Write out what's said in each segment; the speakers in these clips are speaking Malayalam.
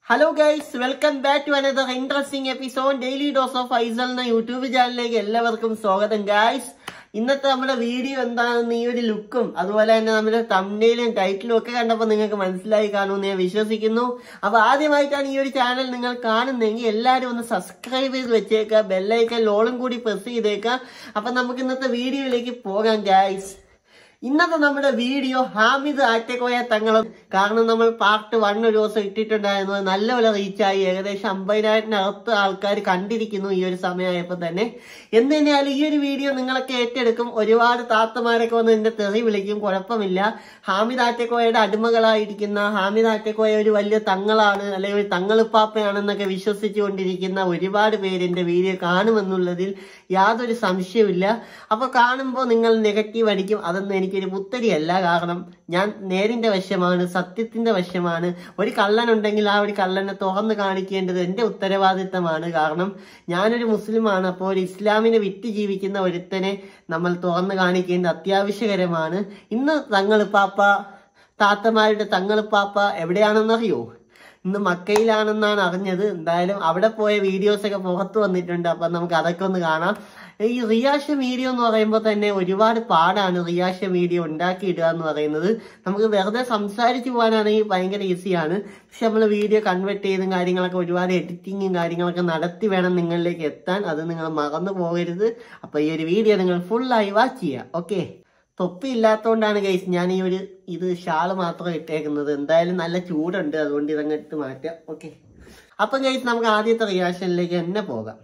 Hello guys welcome back to another interesting episode daily dose of Faisal എന്ന യൂട്യൂബ് ചാനലിലേക്ക് എല്ലാവർക്കും സ്വാഗതം ഗൈസ് ഇന്നത്തെ നമ്മുടെ വീഡിയോ എന്താണെന്ന് ഈ ഒരു ലുക്കും അതുപോലെ തന്നെ നമ്മുടെ തമ്മിലും ടൈറ്റിലും ഒക്കെ കണ്ടപ്പോൾ നിങ്ങൾക്ക് മനസ്സിലായി കാണുമെന്ന് ഞാൻ വിശ്വസിക്കുന്നു അപ്പൊ ആദ്യമായിട്ടാണ് ഈ ഒരു ചാനൽ നിങ്ങൾ കാണുന്നതെങ്കിൽ എല്ലാവരും ഒന്ന് സബ്സ്ക്രൈബ് ചെയ്ത് വെച്ചേക്കുക ബെല്ലൈക്കൻ ലോളും കൂടി പ്രസ് ചെയ്തേക്കുക അപ്പൊ നമുക്ക് ഇന്നത്തെ വീഡിയോയിലേക്ക് പോകാം ഗൈസ് ഇന്നത്തെ നമ്മുടെ വീഡിയോ ഹാമിദ് ആറ്റക്കോയ തങ്ങളും കാരണം നമ്മൾ പാർട്ട് വൺ ഒരു ദിവസം ഇട്ടിട്ടുണ്ടായിരുന്നു അത് നല്ലപോലെ റീച്ചായി ഏകദേശം അമ്പതിനായിരത്തിനകത്ത് ആൾക്കാർ കണ്ടിരിക്കുന്നു ഈ ഒരു സമയമായപ്പോൾ തന്നെ എന്ത് തന്നെയാലും ഈ ഒരു വീഡിയോ നിങ്ങളൊക്കെ ഏറ്റെടുക്കും ഒരുപാട് താത്തമാരൊക്കെ വന്ന് എന്റെ തെറി വിളിക്കും കുഴപ്പമില്ല ഹാമിദ് ആറ്റക്കോയയുടെ അടിമകളായിരിക്കുന്ന ഹാമിദ് ആറ്റക്കോയ ഒരു വലിയ തങ്ങളാണ് അല്ലെങ്കിൽ ഒരു തങ്ങളുപ്പാപ്പയാണെന്നൊക്കെ വിശ്വസിച്ചുകൊണ്ടിരിക്കുന്ന ഒരുപാട് പേര് എന്റെ വീഡിയോ കാണുമെന്നുള്ളതിൽ യാതൊരു സംശയമില്ല അപ്പൊ കാണുമ്പോൾ നിങ്ങൾ നെഗറ്റീവ് അടിക്കും അതൊന്നും എനിക്കൊരു പുത്തരിയല്ല കാരണം ഞാൻ നേരിന്റെ വശമാണ് സത്യത്തിന്റെ വശമാണ് ഒരു കള്ളനുണ്ടെങ്കിൽ ആ ഒരു കള്ളനെ തുറന്ന് കാണിക്കേണ്ടത് എന്റെ ഉത്തരവാദിത്തമാണ് കാരണം ഞാനൊരു മുസ്ലിമാണ് അപ്പോൾ ഒരു ഇസ്ലാമിനെ വിറ്റ് ജീവിക്കുന്ന ഒരുത്തനെ നമ്മൾ തുറന്ന് കാണിക്കേണ്ടത് അത്യാവശ്യകരമാണ് ഇന്ന് തങ്ങളിപ്പാപ്പ താത്തമാരുടെ തങ്ങളിപ്പാപ്പ എവിടെയാണെന്നറിയോ ഇന്ന് മക്കയിലാണെന്നാണ് അറിഞ്ഞത് എന്തായാലും അവിടെ പോയ വീഡിയോസ് ഒക്കെ പുറത്തു വന്നിട്ടുണ്ട് അപ്പൊ നമുക്ക് അതൊക്കെ ഒന്ന് കാണാം ഈ റിയാക്ഷൻ വീഡിയോ എന്ന് പറയുമ്പോൾ തന്നെ ഒരുപാട് പാടാണ് റിയാക്ഷൻ വീഡിയോ ഉണ്ടാക്കിയിടുക എന്ന് പറയുന്നത് നമുക്ക് വെറുതെ സംസാരിച്ചു പോകാനാണെങ്കിൽ ഭയങ്കര ഈസിയാണ് പക്ഷെ നമ്മൾ വീഡിയോ കൺവെർട്ട് ചെയ്തും കാര്യങ്ങളൊക്കെ ഒരുപാട് എഡിറ്റിങ്ങും കാര്യങ്ങളൊക്കെ നടത്തി വേണം നിങ്ങളിലേക്ക് എത്താൻ അത് നിങ്ങൾ മറന്നു പോകരുത് അപ്പൊ ഈ ഒരു വീഡിയോ നിങ്ങൾ ഫുള്ളായി വാച്ച് ചെയ്യുക ഓക്കെ തൊപ്പി ഇല്ലാത്തതുകൊണ്ടാണ് ഗൈസ് ഞാൻ ഈ ഒരു ഇത് ഷാള് മാത്രം ഇട്ടേക്കുന്നത് എന്തായാലും നല്ല ചൂടുണ്ട് അതുകൊണ്ട് ഇതങ്ങട്ട് മാറ്റാം ഓക്കെ അപ്പം ഗൈസ് നമുക്ക് ആദ്യത്തെ റിയാക്ഷനിലേക്ക് തന്നെ പോകാം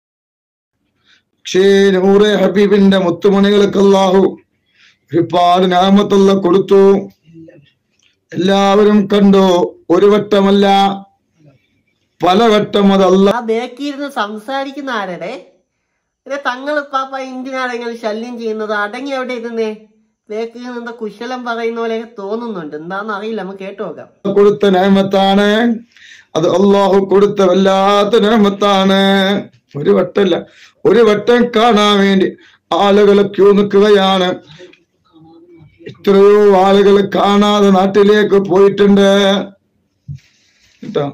പക്ഷേ നൂറെ ഹബീബിന്റെ മുത്തുമണികൾക്ക് അല്ലാഹു ഒരുപാട് നാമത്തുള്ള കൊടുത്തു എല്ലാവരും കണ്ടു ഒരു വട്ടമല്ല പലവട്ടം അതല്ല ആ ബേക്കിയിരുന്ന് സംസാരിക്കുന്ന ആരുടെ ഇത് തങ്ങളിപ്പാപ്പ എന്തിനാണെങ്കിലും ശല്യം ചെയ്യുന്നത് അടങ്ങി എവിടെ ഇരുന്നേ ബേക്കിൽ നിന്ന് കുശലം പറയുന്ന പോലെ തോന്നുന്നുണ്ട് എന്താണെന്ന് അറിയില്ല നമുക്ക് കേട്ടു നോക്കാം കൊടുത്ത നേമത്താണ് അത് അള്ളാഹു കൊടുത്ത വല്ലാത്ത നേമത്താണ് ഒരു വട്ടല്ല ഒരു വട്ടം കാണാൻ വേണ്ടി ആളുകൾ ക്യൂ നിൽക്കുകയാണ് എത്രയോ ആളുകൾ കാണാതെ നാട്ടിലേക്ക് പോയിട്ടുണ്ട് കേട്ടോ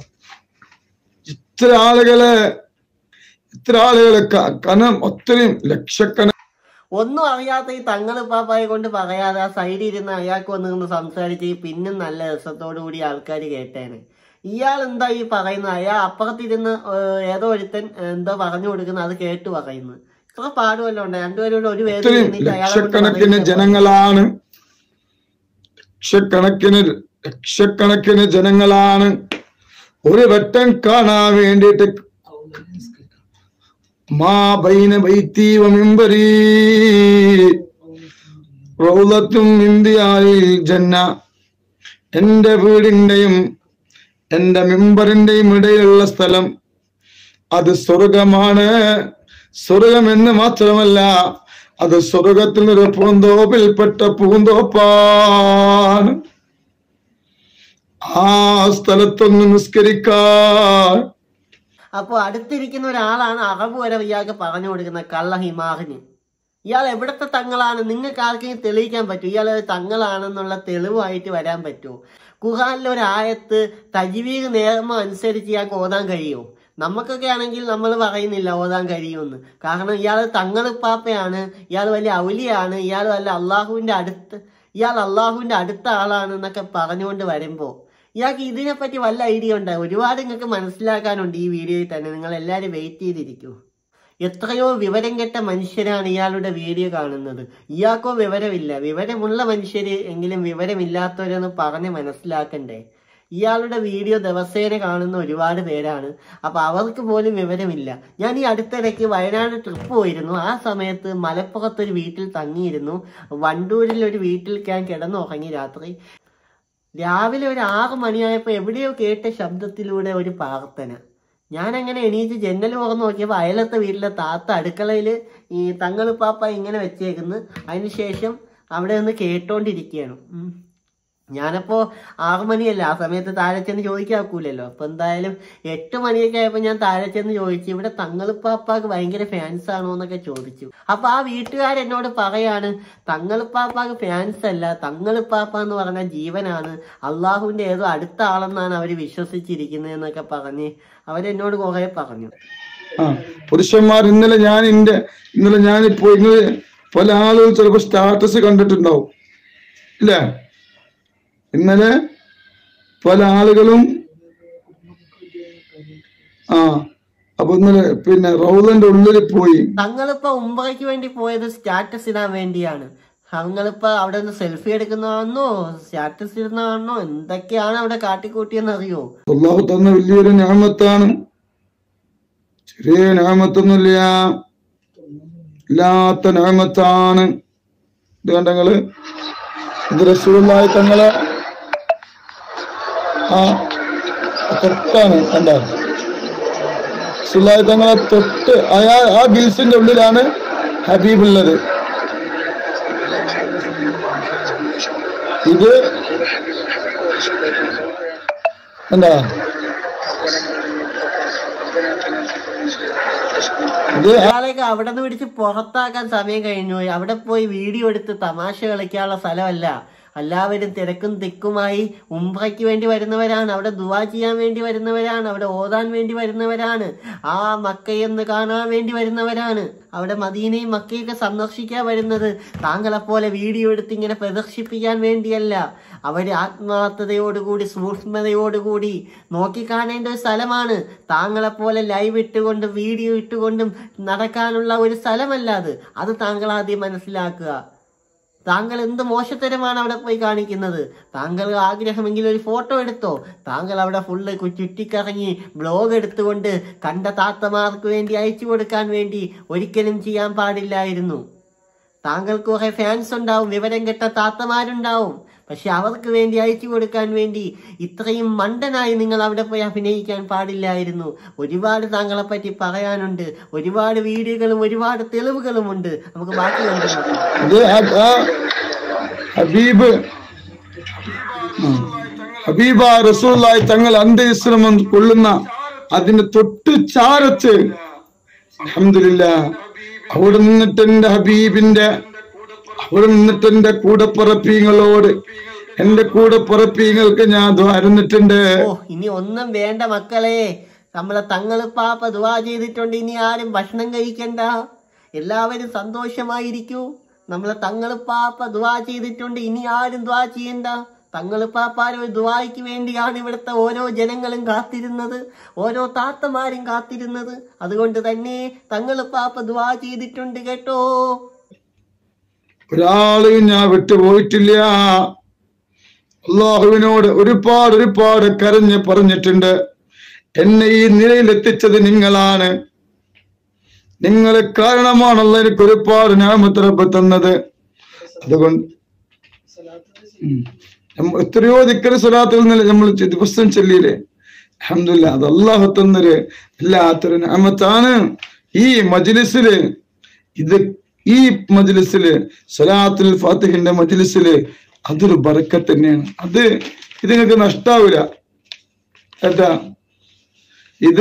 ഇത്ര ആളുകള് ഇത്ര ആളുകള് ക- കനം ഒത്തിരിയും ലക്ഷക്കണ ഒന്നും അറിയാത്ത ഈ തങ്ങളിപ്പാപ്പായെ കൊണ്ട് പറയാതെ ആ സൈഡിൽ ഇരുന്ന് അയാൾക്ക് വന്ന് നിന്ന് സംസാരിച്ച് ഈ പിന്നും നല്ല രസത്തോടു കൂടി ആൾക്കാർ കേട്ടേനെ ഇയാൾ എന്താ ഈ പറയുന്നത് അയാൾ അപ്പുറത്തിരുന്ന് ഏഹ്, ഏതോ ഒരുത്തൻ ഏഹ്, എന്തോ പറഞ്ഞു കൊടുക്കുന്നത് അത് കേട്ട് പറയുന്നു ഇത്ര പാടുമല്ലോ ഉണ്ട് രണ്ടുപേരും കൂടെ ഒരു വേദന ഒത്തിരി ലക്ഷക്കണക്കിന് ജനങ്ങളാണ് ലക്ഷക്കണക്കിന് ലക്ഷക്കണക്കിന് ജനങ്ങളാണ് ഒരു വട്ടം കാണാൻ വേണ്ടിയിട്ട് മാ ബൈന ബൈത്തി വ മിമ്പരി റൗളത്തും ഇന്ത്യയിൽ ജന്ന എന്റെ വീടിന്റെയും എന്റെ മിമ്പറിന്റെയും ഇടയിലുള്ള സ്ഥലം അത് സ്വർഗമാണ് സ്വർഗം എന്ന് മാത്രമല്ല അത് സ്വർഗത്തിൽ ഒരു പൂന്തോപ്പിൽപ്പെട്ട പൂന്തോപ്പാണ് ആ സ്ഥലത്തൊന്ന് നിസ്കരിക്കാൻ അപ്പൊ അടുത്തിരിക്കുന്ന ഒരാളാണ് അറബ് വരെ ഇയാൾക്ക് പറഞ്ഞു കൊടുക്കുന്ന കള്ള ഹിമാറിന് ഇയാൾ എവിടത്തെ തങ്ങളാണ് നിങ്ങൾക്ക് ആർക്കെങ്കിലും തെളിയിക്കാൻ പറ്റും ഇയാൾ തങ്ങളാണെന്നുള്ള തെളിവായിട്ട് വരാൻ പറ്റുമോ ഖുഹാനിലെ ഒരു ആയത്ത് തജ്വീദ് നിയമം അനുസരിച്ച് ഇയാൾക്ക് ഓതാൻ കഴിയുമോ നമുക്കൊക്കെ ആണെങ്കിൽ നമ്മൾ പറയുന്നില്ല ഓതാൻ കഴിയുമെന്ന് കാരണം ഇയാൾ തങ്ങളിപ്പാപ്പയാണ് ഇയാൾ വലിയ ഔലിയാണ് ഇയാൾ വല്ല അള്ളാഹുവിന്റെ അടുത്ത് ഇയാൾ അള്ളാഹുവിന്റെ അടുത്ത ആളാണെന്നൊക്കെ പറഞ്ഞുകൊണ്ട് വരുമ്പോൾ ഇയാൾക്ക് ഇതിനെപ്പറ്റി വല്ല ഐഡിയ ഉണ്ട് ഒരുപാട് നിങ്ങൾക്ക് മനസ്സിലാക്കാനുണ്ട് ഈ വീഡിയോയിൽ തന്നെ നിങ്ങൾ എല്ലാവരും വെയിറ്റ് ചെയ്തിരിക്കൂ എത്രയോ വിവരം കെട്ട മനുഷ്യരാണ് ഇയാളുടെ വീഡിയോ കാണുന്നത് ഇയാൾക്കോ വിവരമില്ല വിവരമുള്ള മനുഷ്യര് എങ്കിലും വിവരമില്ലാത്തവരെന്ന് പറഞ്ഞ് മനസ്സിലാക്കണ്ടേ ഇയാളുടെ വീഡിയോ ദിവസേന കാണുന്ന ഒരുപാട് പേരാണ് അപ്പൊ അവർക്ക് പോലും വിവരമില്ല ഞാൻ ഈ അടുത്തിടയ്ക്ക് വയനാട് ട്രിപ്പ് പോയിരുന്നു ആ സമയത്ത് മലപ്പുറത്ത് ഒരു വീട്ടിൽ തങ്ങിയിരുന്നു വണ്ടൂരിൽ ഒരു വീട്ടിൽ ഞാൻ കിടന്നുറങ്ങി രാത്രി രാവിലെ ഒരു ആറ് മണിയായപ്പോൾ എവിടെയോ കേട്ട ശബ്ദത്തിലൂടെ ഒരു പ്രാർത്ഥന ഞാൻ അങ്ങനെ എണീറ്റ് ജനൽ തുറന്ന് നോക്കിയപ്പോൾ അയലത്തെ വീട്ടിലെ താത്ത അടുക്കളയിൽ ഈ തങ്ങളിപ്പാപ്പ ഇങ്ങനെ വെച്ചേക്കുന്നു അതിനുശേഷം അവിടെ നിന്ന് കേട്ടോണ്ടിരിക്കുകയാണ് ഉം. ഞാനപ്പോ ആറു മണിയല്ല ആ സമയത്ത് താഴെ ചെന്ന് ചോദിക്കാക്കൂലല്ലോ അപ്പൊ എന്തായാലും എട്ട് മണിയൊക്കെ ആയപ്പോ ഞാൻ താഴെ ചെന്ന് ചോദിച്ചു ഇവിടെ തങ്ങളിപ്പാപ്പാക്ക് ഭയങ്കര ഫാൻസ് ആണോ എന്നൊക്കെ ചോദിച്ചു അപ്പൊ ആ വീട്ടുകാരെന്നോട് പറയാണ് തങ്ങളിപ്പാപ്പാക്ക് ഫാൻസ് അല്ല തങ്ങളിപ്പാപ്പ എന്ന് പറഞ്ഞ ജീവനാണ് അള്ളാഹുവിന്റെ ഏതോ അടുത്ത ആളെന്നാണ് അവര് വിശ്വസിച്ചിരിക്കുന്നത് എന്നൊക്കെ പറഞ്ഞ് അവരെന്നോട് കുറെ പറഞ്ഞു ആ പുരുഷന്മാർ ഇന്നലെ ഞാൻ ഇന്റെ ഇന്നലെ ഞാനിപ്പോ ഇന്നലെ പല ആളുകൾ ചിലപ്പോ സ്റ്റാറ്റസ് കണ്ടിട്ടുണ്ടാവും ഇല്ലേ ഇന്നലെ പല ആളുകളും ആ അപ്പൊ ഇന്നലെ പിന്നെ റൗലന്റെ ഉള്ളിൽ പോയി തങ്ങളിപ്പോ ഉംറയ്ക്ക് വേണ്ടി പോയത് സ്റ്റാറ്റസ് ഇടാൻ വേണ്ടിയാണ് തങ്ങളിപ്പോ അവിടെ നിന്ന് സെൽഫി എടുക്കുന്നതാണെന്നോ സ്റ്റാറ്റസ് ഇടുന്നതാണെന്നോ എന്തൊക്കെയാണ് അവിടെ കാട്ടിക്കൂട്ടിയെന്ന് അറിയോ അള്ളാഹു തന്ന വലിയൊരു ഞാമത്താണ് ചെറിയ ഞാമത്തൊന്നുമില്ല ഇല്ലാത്ത ഞാമത്താണ് ഇത് കണ്ടങ്ങള് ഇത് റസൂലായി തങ്ങളെ ആ തൊട്ടാണ് കണ്ട റസൂലായി തങ്ങളെ തൊട്ട് അയാ ആ ഗിൽസിന്റെ ഉള്ളിലാണ് ഹബീബ് ഉള്ളത് ഇത് എന്താ ഇത് ഇയാളെയൊക്കെ അവിടെ നിന്ന് പിടിച്ച് പുറത്താക്കാൻ സമയം കഴിഞ്ഞു പോയി അവിടെ പോയി വീഡിയോ എടുത്ത് തമാശ കളിക്കാനുള്ള സ്ഥലമല്ല എല്ലാവരും തിരക്കും തിക്കുമായി ഉംറയ്ക്ക് വേണ്ടി വരുന്നവരാണ് അവിടെ ദുവാ ചെയ്യാൻ വേണ്ടി വരുന്നവരാണ് അവിടെ ഓതാൻ വേണ്ടി വരുന്നവരാണ് ആ മക്കയെന്ന് കാണാൻ വേണ്ടി വരുന്നവരാണ് അവിടെ മദീനയും മക്കയൊക്കെ സന്ദർശിക്കാൻ വരുന്നത് താങ്കളെപ്പോലെ വീഡിയോ എടുത്ത് ഇങ്ങനെ പ്രദർശിപ്പിക്കാൻ വേണ്ടിയല്ല അവര് ആത്മാർത്ഥതയോടുകൂടി സൂക്ഷ്മതയോടുകൂടി നോക്കിക്കാണേണ്ട ഒരു സ്ഥലമാണ് താങ്കളെപ്പോലെ ലൈവ് ഇട്ടുകൊണ്ടും വീഡിയോ ഇട്ടുകൊണ്ടും നടക്കാനുള്ള ഒരു സ്ഥലമല്ല അത് അത് താങ്കൾ ആദ്യം മനസ്സിലാക്കുക താങ്കൾ എന്ത് മോശത്തരമാണ് അവിടെ പോയി കാണിക്കുന്നത് താങ്കൾ ആഗ്രഹമെങ്കിൽ ഒരു ഫോട്ടോ എടുത്തോ താങ്കൾ അവിടെ ഫുള്ള് കു- ചുറ്റിക്കറങ്ങി ബ്ലോഗ് എടുത്തുകൊണ്ട് കണ്ട താത്തമാർക്ക് വേണ്ടി അയച്ചു കൊടുക്കാൻ വേണ്ടി ഒരിക്കലും ചെയ്യാൻ പാടില്ലായിരുന്നു താങ്കൾക്ക് കുറെ ഫാൻസ് ഉണ്ടാവും വിവരം കെട്ട താത്തമാരുണ്ടാവും പക്ഷെ അവർക്ക് വേണ്ടി അയച്ചു കൊടുക്കാൻ വേണ്ടി ഇത്രയും മണ്ടനായി നിങ്ങൾ അവിടെ പോയി അഭിനയിക്കാൻ പാടില്ലായിരുന്നു ഒരുപാട് താങ്കളെ പറ്റി പറയാനുണ്ട് ഒരുപാട് വീഡിയോകളും ഒരുപാട് തെളിവുകളും ഉണ്ട് നമുക്ക് ബാക്കി കണ്ടു നോക്കാം ഇത് ആ- ആ ഹബീബ് ഉം. ഹബീബ റസൂലായി തങ്ങൾ അന്ത്യവിശ്രമം കൊള്ളുന്ന അതിന്റെ തൊട്ടു ചാരത്ത് അൽഹംദുലില്ല അവിടെ നിന്നിട്ട് എന്റെ ഹബീബിന്റെ അവിടെ നിന്നിട്ട് എന്റെ കൂടപ്പുറപ്പീങ്ങളോട് എന്റെ കൂടപ്പുറപ്പീങ്ങൾക്ക് ഞാൻ ദ്വാരുന്നിട്ടുണ്ട് ഓ ഇനി ഒന്നും വേണ്ട മക്കളെ നമ്മളെ തങ്ങള് പാപ്പ ദുവാ ചെയ്തിട്ടുണ്ട് ഇനി ആരും ഭക്ഷണം കഴിക്കണ്ട എല്ലാവരും സന്തോഷമായിരിക്കൂ നമ്മളെ തങ്ങള് പാപ്പ ദുവാ ചെയ്തിട്ടുണ്ട് ഇനി ആരും ദുവാ ചെയ്യണ്ട തങ്ങള് പാപ്പാരും ദുവായ്ക്ക് വേണ്ടിയാണ് ഇവിടുത്തെ ഓരോ ജനങ്ങളും കാത്തിരുന്നത് ഓരോ താത്തമാരും കാത്തിരുന്നത് അതുകൊണ്ട് തന്നെ തങ്ങള് പാപ്പ ദുവാ ചെയ്തിട്ടുണ്ട് കേട്ടോ ഒരാളെയും ഞാൻ വിട്ടുപോയിട്ടില്ല അള്ളാഹുവിനോട് ഒരുപാട് ഒരുപാട് കരഞ്ഞ് പറഞ്ഞിട്ടുണ്ട് എന്നെ ഈ നിലയിലെത്തിച്ചത് നിങ്ങളാണ് നിങ്ങൾ കാരണമാണല്ലോ എനിക്ക് ഒരുപാട് ഞാമത്രപ്പ് തന്നത് അതുകൊണ്ട് ഉം. നമ്മ- എത്രയോ ദിക്കര സ്വലാത്തുകൾ നില നമ്മൾ ദിവസം ചൊല്ലിയില്ലേ അഹമ്മദില്ല അത് അള്ളാഹു തന്നൊരു എല്ലാത്തൊരു ഞാമത്താണ് ഈ മജ്ലിസില് ഇത് ഈ മജ്ലിസില് സലാത്തുൽ ഫാത്തിഹിന്റെ മജ്ലിസില് അതൊരു ബറക്കത്ത് തന്നെയാണ് അത് ഇത് നിങ്ങൾക്ക് നഷ്ടാവൂല കേട്ടാ ഇത്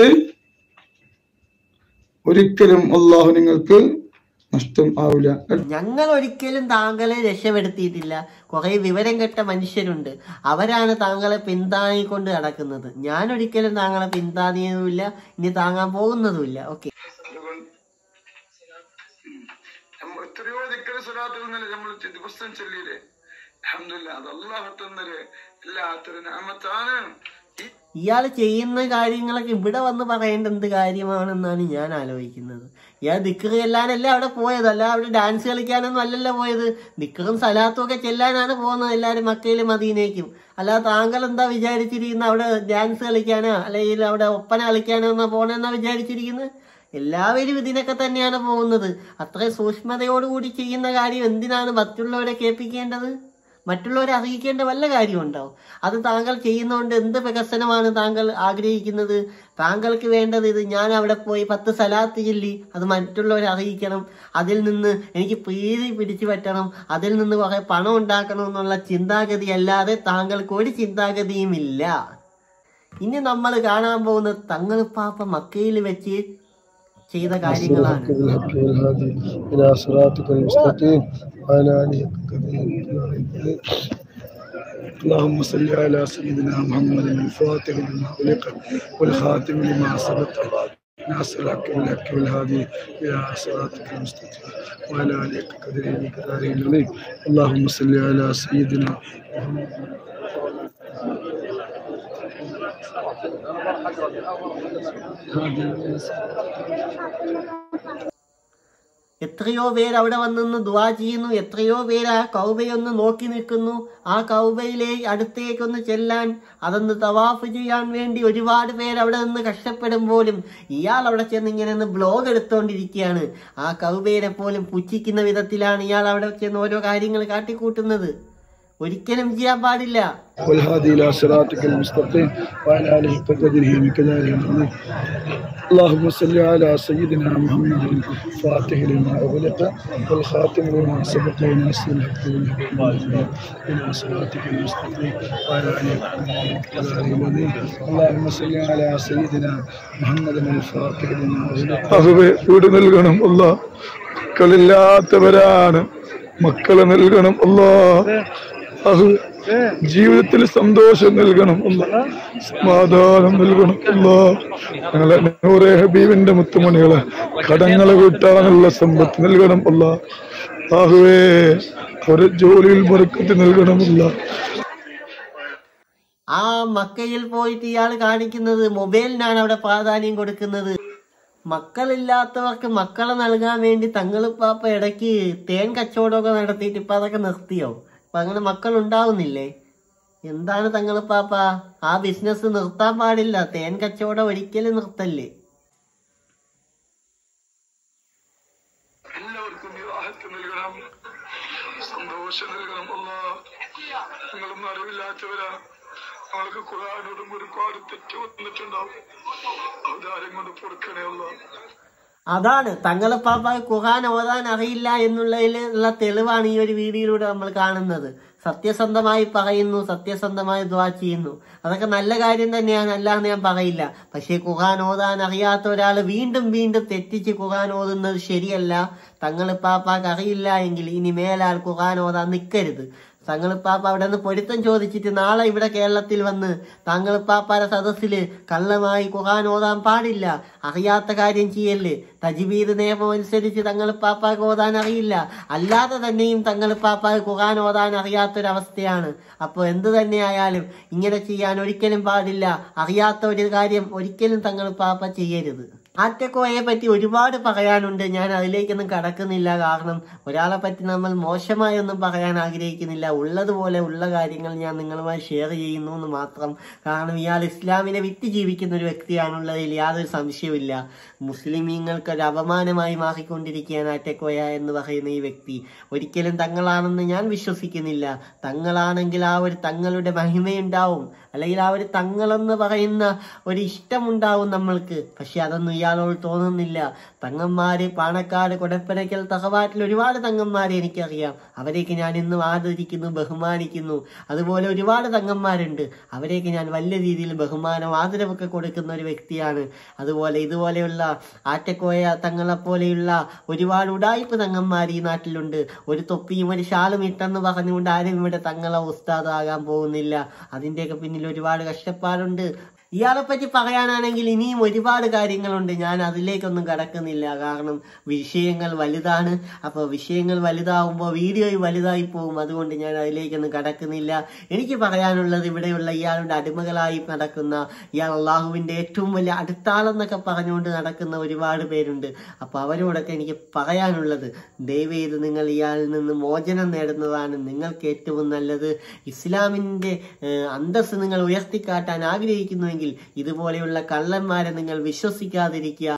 ഒരിക്കലും അള്ളാഹു നിങ്ങൾക്ക് നഷ്ടം ആവില്ല ഞങ്ങൾ ഒരിക്കലും താങ്കളെ രക്ഷപ്പെടുത്തിയിട്ടില്ല കുറെ വിവരം കെട്ട മനുഷ്യരുണ്ട് അവരാണ് താങ്കളെ പിന്താങ്ങിക്കൊണ്ട് നടക്കുന്നത് ഞാൻ ഒരിക്കലും താങ്കളെ പിന്താങ്ങിയതുമില്ല ഇനി താങ്ങാൻ പോകുന്നതുമില്ല ഓക്കെ എത്രയോ ദിക്കര സ്വലാത്തുകൾ നമ്മൾ ദിവസം ചൊല്ലിയില്ലേ അഹമ്മദില്ല അത് അള്ളാഹു തന്നൊരു എല്ലാത്തൊരു നാമത്താണ് ഈ ഇയാൾ ചെയ്യുന്ന കാര്യങ്ങളൊക്കെ ഇവിടെ വന്ന് പറയേണ്ട എന്ത് കാര്യമാണെന്നാണ് ഞാൻ ആലോചിക്കുന്നത് ഇയാൾ ദിക്കറ് ചെല്ലാനല്ലേ അവിടെ പോയത് അല്ല അവിടെ ഡാൻസ് കളിക്കാനൊന്നും അല്ലല്ലോ പോയത് ദിക്കറും സലാത്തും ഒക്കെ ചെല്ലാനാണ് പോകുന്നത് എല്ലാവരും മക്കയിലും മദീനയ്ക്കും അല്ലാതെ താങ്കൾ എന്താ വിചാരിച്ചിരിക്കുന്നത് അവിടെ ഡാൻസ് കളിക്കാനോ അല്ലെങ്കിൽ അവിടെ ഒപ്പന കളിക്കാനോ എന്നാ പോണെന്നാ വിചാരിച്ചിരിക്കുന്നത് എല്ലാവരും ഇതിനൊക്കെ തന്നെയാണ് പോകുന്നത് അത്രയും സൂക്ഷ്മതയോടുകൂടി ചെയ്യുന്ന കാര്യം എന്തിനാണ് മറ്റുള്ളവരെ കേൾപ്പിക്കേണ്ടത് മറ്റുള്ളവരെ അറിയിക്കേണ്ട വല്ല കാര്യമുണ്ടോ അത് താങ്കൾ ചെയ്യുന്നതുകൊണ്ട് എന്ത് വികസനമാണ് താങ്കൾ ആഗ്രഹിക്കുന്നത് താങ്കൾക്ക് വേണ്ടത് ഇത് ഞാൻ അവിടെ പോയി പത്ത് സലാത്ത് ചൊല്ലി അത് മറ്റുള്ളവരെ അറിയിക്കണം അതിൽ നിന്ന് എനിക്ക് പ്രീതി പിടിച്ചു പറ്റണം അതിൽ നിന്ന് കുറെ പണം ഉണ്ടാക്കണം എന്നുള്ള ചിന്താഗതി അല്ലാതെ താങ്കൾക്ക് ഒരു ചിന്താഗതിയും ഇല്ല ഇനി നമ്മൾ കാണാൻ പോകുന്നത് തങ്ങൾ പാപ്പ മക്കയിൽ വെച്ച് ചെയ്ത കാര്യങ്ങളാണ് بالحق والهادي إلى صراطك المستقيم وعلى آله اللهم صل على سيدنا محمد الفاتح لما أغلق والخاتم لما سبق ناصر الحق بالحق والهادي إلى صراطك المستقيم وعلى آله قدره وقدره العظيم اللهم صل على سيدنا محمد എത്രയോ പേര് അവിടെ വന്നിന്ന് ദുവാ ചെയ്യുന്നു എത്രയോ പേര് ആ കൗബയൊന്ന് നോക്കി നിൽക്കുന്നു ആ കൗബയിലെ അടുത്തേക്കൊന്ന് ചെല്ലാൻ അതൊന്ന് തവാഫ് ചെയ്യാൻ വേണ്ടി ഒരുപാട് പേര് അവിടെ നിന്ന് കഷ്ടപ്പെടും പോലും ഇയാൾ അവിടെ ചെന്ന് ഇങ്ങനെ ഒന്ന് ബ്ലോഗ് എടുത്തോണ്ടിരിക്കുകയാണ് ആ കൗബയെ പോലും പുച്ഛിക്കുന്ന വിധത്തിലാണ് ഇയാൾ അവിടെ ചെന്ന് ഓരോ കാര്യങ്ങൾ കാട്ടിക്കൂട്ടുന്നത് ഒരിക്കലും ചെയ്യാൻ പാടില്ല والهادي إلى صراطك المستقيم وعلى آله قدره وكذلك العظيم اللهم صل على سيدنا محمد الفاتح لما أغلق والخاتم لما سبق وناصر الحق بالحق إلى صراطك المستقيم وعلى آله قدره وكذلك العظيم اللهم صل على سيدنا محمد الفاتح لما أغلق അവരെ വീട് നൽകണം അല്ല മക്കളില്ലാത്തവരാണ് മക്കളെ നൽകണം അല്ലാ അത് ജീവിതത്തിൽ സന്തോഷം നൽകണം അല്ല സമാധാനം നൽകണം അല്ല ഞങ്ങളെ നൂറെ ഹബീബിന്റെ മുത്തുമണികളെ കടങ്ങളെ വീട്ടാനുള്ള സമ്പത്ത് നൽകണം അല്ല ആഹുവേ അവരെ ജോലിയിൽ മുറക്കത്ത് നൽകണമല്ല ആ മക്കയിൽ പോയിട്ട് ഇയാൾ കാണിക്കുന്നത് മൊബൈലിനാണ് അവിടെ പ്രാധാന്യം കൊടുക്കുന്നത് മക്കളില്ലാത്തവർക്ക് മക്കളെ നൽകാൻ വേണ്ടി തങ്ങളിപ്പാപ്പ ഇടയ്ക്ക് തേൻ കച്ചവടമൊക്കെ നടത്തിയിട്ട് ഇപ്പൊ അതൊക്കെ നിർത്തിയോ അപ്പൊ അങ്ങനെ മക്കൾ ഉണ്ടാവുന്നില്ലേ എന്താണ് തങ്ങളിപ്പാപ്പ ആ ബിസിനസ് നിർത്താൻ പാടില്ല തേൻ കച്ചവടം ഒരിക്കലും നിർത്തല്ലേ എല്ലാവർക്കും വിവാഹത്തെ നൽകണം സന്തോഷം നൽകണം അല്ല നിങ്ങളൊന്നും അറിവില്ലാത്തവരാ നമ്മൾക്ക് ഖുറാനോടും ഒരുപാട് തെറ്റ് വന്നിട്ടുണ്ടാവും അവതാരം കൊണ്ട് പൊറുക്കണേ അല്ല അതാണ് തങ്ങളിപ്പാപ്പ ഖുർആൻ ഓതാൻ അറിയില്ല എന്നുള്ളതിലുള്ള തെളിവാണ് ഈ ഒരു വീഡിയോയിലൂടെ നമ്മൾ കാണുന്നത് സത്യസന്ധമായി പറയുന്നു സത്യസന്ധമായി ദ്വാ ചെയ്യുന്നു അതൊക്കെ നല്ല കാര്യം തന്നെയാണ് അല്ലാന്ന് ഞാൻ പറയില്ല പക്ഷേ ഖുർആൻ ഓതാൻ അറിയാത്ത ഒരാൾ വീണ്ടും വീണ്ടും തെറ്റിച്ച് ഖുർആൻ ഓതുന്നത് ശരിയല്ല തങ്ങളിപ്പാപ്പാക്ക് അറിയില്ല എങ്കിൽ ഇനി മേലാൽ ഖുർആൻ ഓതാൻ നിൽക്കരുത് തങ്ങളിപ്പാപ്പ അവിടെ നിന്ന് പൊരുത്തം ചോദിച്ചിട്ട് നാളെ ഇവിടെ കേരളത്തിൽ വന്ന് താങ്കളിപ്പാപ്പാര സദസ്സില് കള്ളമായി ഖുർആൻ ഓതാൻ പാടില്ല അറിയാത്ത കാര്യം ചെയ്യല്ലേ തജ്വീദ് നിയമം അനുസരിച്ച് തങ്ങളിപ്പാപ്പാക്ക് ഓതാൻ അറിയില്ല അല്ലാതെ തന്നെയും തങ്ങളിപ്പാപ്പാക്ക് ഖുർആൻ ഓതാൻ അറിയാത്തൊരവസ്ഥയാണ് അപ്പോൾ എന്ത് തന്നെയായാലും ഇങ്ങനെ ചെയ്യാൻ ഒരിക്കലും പാടില്ല അറിയാത്ത ഒരു കാര്യം ഒരിക്കലും തങ്ങളിപ്പാപ്പ ചെയ്യരുത് ആറ്റക്കോയെ പറ്റി ഒരുപാട് പറയാനുണ്ട് ഞാൻ അതിലേക്കൊന്നും കടക്കുന്നില്ല കാരണം ഒരാളെ പറ്റി നമ്മൾ മോശമായി ഒന്നും പറയാൻ ആഗ്രഹിക്കുന്നില്ല ഉള്ളതുപോലെ ഉള്ള കാര്യങ്ങൾ ഞാൻ നിങ്ങളുമായി ഷെയർ ചെയ്യുന്നു എന്ന് മാത്രം കാരണം ഇയാൾ ഇസ്ലാമിനെ വിറ്റ് ജീവിക്കുന്ന ഒരു വ്യക്തിയാണുള്ളതിൽ യാതൊരു സംശയവുമില്ല മുസ്ലിമീങ്ങൾക്ക് ഒരു അപമാനമായി മാറിക്കൊണ്ടിരിക്കുകയാണ് ആറ്റക്കോയ എന്ന് പറയുന്ന ഈ വ്യക്തി ഒരിക്കലും തങ്ങളാണെന്ന് ഞാൻ വിശ്വസിക്കുന്നില്ല തങ്ങളാണെങ്കിൽ ആ ഒരു തങ്ങളുടെ മഹിമയുണ്ടാവും അല്ലെങ്കിൽ ആ ഒരു തങ്ങളെന്ന് പറയുന്ന ഒരു ഇഷ്ടമുണ്ടാവും നമ്മൾക്ക് പക്ഷെ അതൊന്നും ഇയാളോട് തോന്നുന്നില്ല തങ്ങന്മാര് പാണക്കാട് കൊടപ്പനയ്ക്കൽ തഹവാറ്റിൽ ഒരുപാട് തങ്ങന്മാരെ എനിക്കറിയാം അവരെയൊക്കെ ഞാൻ ഇന്നും ആദരിക്കുന്നു ബഹുമാനിക്കുന്നു അതുപോലെ ഒരുപാട് തങ്ങന്മാരുണ്ട് അവരെയൊക്കെ ഞാൻ വലിയ രീതിയിൽ ബഹുമാനം ആദരവൊക്കെ കൊടുക്കുന്ന ഒരു വ്യക്തിയാണ് അതുപോലെ ഇതുപോലെയുള്ള ആറ്റക്കോയ തങ്ങളെ പോലെയുള്ള ഒരുപാട് ഉടായ്പ തങ്ങന്മാർ ഈ നാട്ടിലുണ്ട് ഒരു തൊപ്പിയും ഒരു ഷാളും ഇട്ടെന്ന് പറഞ്ഞുകൊണ്ട് ആരും ഇവിടെ തങ്ങളെ ഉസ്താദാകാൻ പോകുന്നില്ല അതിന്റെയൊക്കെ പിന്നിൽ ഒരുപാട് കഷ്ടപ്പാടുണ്ട് ഇയാളെ പറ്റി പറയാനാണെങ്കിൽ ഇനിയും ഒരുപാട് കാര്യങ്ങളുണ്ട് ഞാൻ അതിലേക്കൊന്നും കടക്കുന്നില്ല കാരണം വിഷയങ്ങൾ വലുതാണ് അപ്പോൾ വിഷയങ്ങൾ വലുതാവുമ്പോൾ വീഡിയോ വലുതായി പോകും അതുകൊണ്ട് ഞാൻ അതിലേക്കൊന്നും കടക്കുന്നില്ല എനിക്ക് പറയാനുള്ളത് ഇവിടെയുള്ള ഇയാളുടെ അടിമകളായി നടക്കുന്ന ഇയാൾ അള്ളാഹുവിന്റെ ഏറ്റവും വലിയ അടുത്താളെന്നൊക്കെ പറഞ്ഞുകൊണ്ട് നടക്കുന്ന ഒരുപാട് പേരുണ്ട് അപ്പോൾ അവരോടൊക്കെ എനിക്ക് പറയാനുള്ളത് ദയവേത് നിങ്ങൾ ഇയാളിൽ നിന്ന് മോചനം നേടുന്നതാണ് നിങ്ങൾക്ക് ഏറ്റവും നല്ലത് ഇസ്ലാമിന്റെ ഏഹ്, അന്തസ്സ് നിങ്ങൾ ഉയർത്തിക്കാട്ടാൻ ആഗ്രഹിക്കുന്നുവെങ്കിൽ ഇതുപോലെയുള്ള കള്ളന്മാരെ നിങ്ങൾ വിശ്വസിക്കാതിരിക്കുക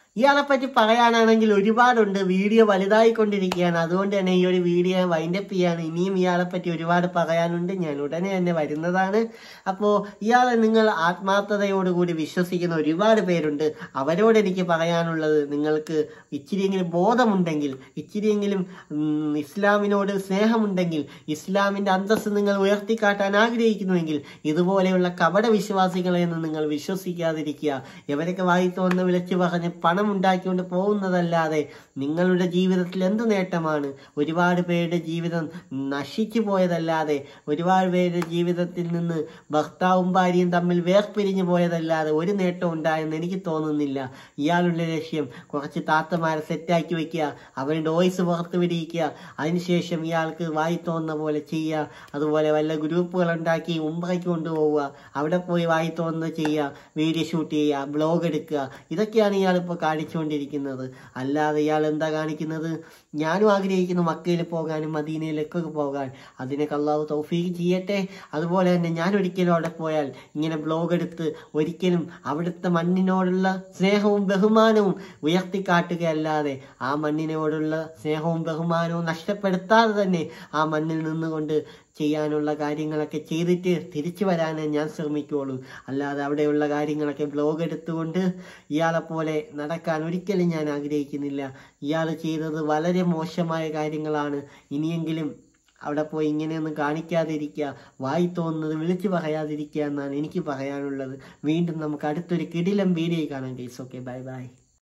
ഇയാളെ പറ്റി പറയാനാണെങ്കിൽ ഒരുപാടുണ്ട് വീഡിയോ വലുതായിക്കൊണ്ടിരിക്കുകയാണ് അതുകൊണ്ട് തന്നെ ഈ ഒരു വീഡിയോ വൈൻഡപ്പ് ചെയ്യാണ് ഇനിയും ഇയാളെ പറ്റി ഒരുപാട് പറയാനുണ്ട് ഞാൻ ഉടനെ തന്നെ വരുന്നതാണ് അപ്പോൾ ഇയാളെ നിങ്ങൾ ആത്മാർത്ഥതയോടുകൂടി വിശ്വസിക്കുന്ന ഒരുപാട് പേരുണ്ട് അവരോട് എനിക്ക് പറയാനുള്ളത് നിങ്ങൾക്ക് ഇച്ചിരിയെങ്കിലും ബോധമുണ്ടെങ്കിൽ ഇച്ചിരിയെങ്കിലും ഉം, ഇസ്ലാമിനോട് സ്നേഹമുണ്ടെങ്കിൽ ഇസ്ലാമിന്റെ അന്തസ്സ് നിങ്ങൾ ഉയർത്തിക്കാട്ടാൻ ആഗ്രഹിക്കുന്നുവെങ്കിൽ ഇതുപോലെയുള്ള കപട വിശ്വാസികളെ ഒന്നും നിങ്ങൾ വിശ്വസിക്കാതിരിക്കുക എവരൊക്കെ വായി തോന്നുന്ന വിളിച്ചു പറഞ്ഞ് പണം ഉണ്ടാക്കിക്കൊണ്ട് പോകുന്നതല്ലാതെ നിങ്ങളുടെ ജീവിതത്തിൽ എന്ത് നേട്ടമാണ് ഒരുപാട് പേരുടെ ജീവിതം നശിച്ചു പോയതല്ലാതെ ഒരുപാട് പേരുടെ ജീവിതത്തിൽ നിന്ന് ഭർത്താവും ഭാര്യയും തമ്മിൽ വേർപിരിഞ്ഞു പോയതല്ലാതെ ഒരു നേട്ടം ഉണ്ടായെന്ന് എനിക്ക് തോന്നുന്നില്ല ഇയാളുടെ ലക്ഷ്യം കുറച്ച് താത്തമാരെ സെറ്റാക്കി വെക്കുക അവരുടെ വോയിസ് പുറത്ത് വിടിയിക്കുക അതിനുശേഷം ഇയാൾക്ക് വായി തോന്നുന്ന പോലെ ചെയ്യുക അതുപോലെ വല്ല ഗ്രൂപ്പുകൾ ഉണ്ടാക്കി ഉംറയ്ക്ക് കൊണ്ടുപോവുക അവിടെ പോയി വായി തോന്നുന്നത് ചെയ്യുക വീഡിയോ ഷൂട്ട് ചെയ്യുക ബ്ലോഗ് എടുക്കുക ഇതൊക്കെയാണ് ഇയാൾ ഇപ്പോൾ കാണിച്ചുകൊണ്ടിരിക്കുന്നത് അല്ലാതെ ഇയാൾ എന്താ കാണിക്കുന്നത് ഞാനും ആഗ്രഹിക്കുന്നു മക്കയിൽ പോകാനും മദീനയിലൊക്കെ പോകാൻ അതിനൊക്കെ അള്ളാഹു തൗഫീഖ് ചെയ്യട്ടെ അതുപോലെ തന്നെ ഞാൻ ഒരിക്കലും അവിടെ പോയാൽ ഇങ്ങനെ ബ്ലോഗ് എടുത്ത് ഒരിക്കലും അവിടുത്തെ മണ്ണിനോടുള്ള സ്നേഹവും ബഹുമാനവും ഉയർത്തിക്കാട്ടുകയല്ലാതെ ആ മണ്ണിനോടുള്ള സ്നേഹവും ബഹുമാനവും നഷ്ടപ്പെടുത്താതെ തന്നെ ആ മണ്ണിൽ നിന്നുകൊണ്ട് ചെയ്യാനുള്ള കാര്യങ്ങളൊക്കെ ചെയ്തിട്ട് തിരിച്ചു വരാനേ ഞാൻ ശ്രമിക്കുകയുള്ളൂ അല്ലാതെ അവിടെയുള്ള കാര്യങ്ങളൊക്കെ ബ്ലോഗ് എടുത്തുകൊണ്ട് ഇയാളെ പോലെ നടക്കാൻ ഒരിക്കലും ഞാൻ ആഗ്രഹിക്കുന്നില്ല ഇയാൾ ചെയ്തത് വളരെ മോശമായ കാര്യങ്ങളാണ് ഇനിയെങ്കിലും അവിടെ പോയി ഇങ്ങനെയൊന്നും കാണിക്കാതിരിക്കുക വായി തോന്നുന്നത് വിളിച്ചു പറയാതിരിക്കുക എന്നാണ് എനിക്ക് പറയാനുള്ളത് വീണ്ടും നമുക്ക് അടുത്തൊരു കിടിലം വീഡിയോ കാണാം കേസ് ഓക്കെ ബൈ ബൈ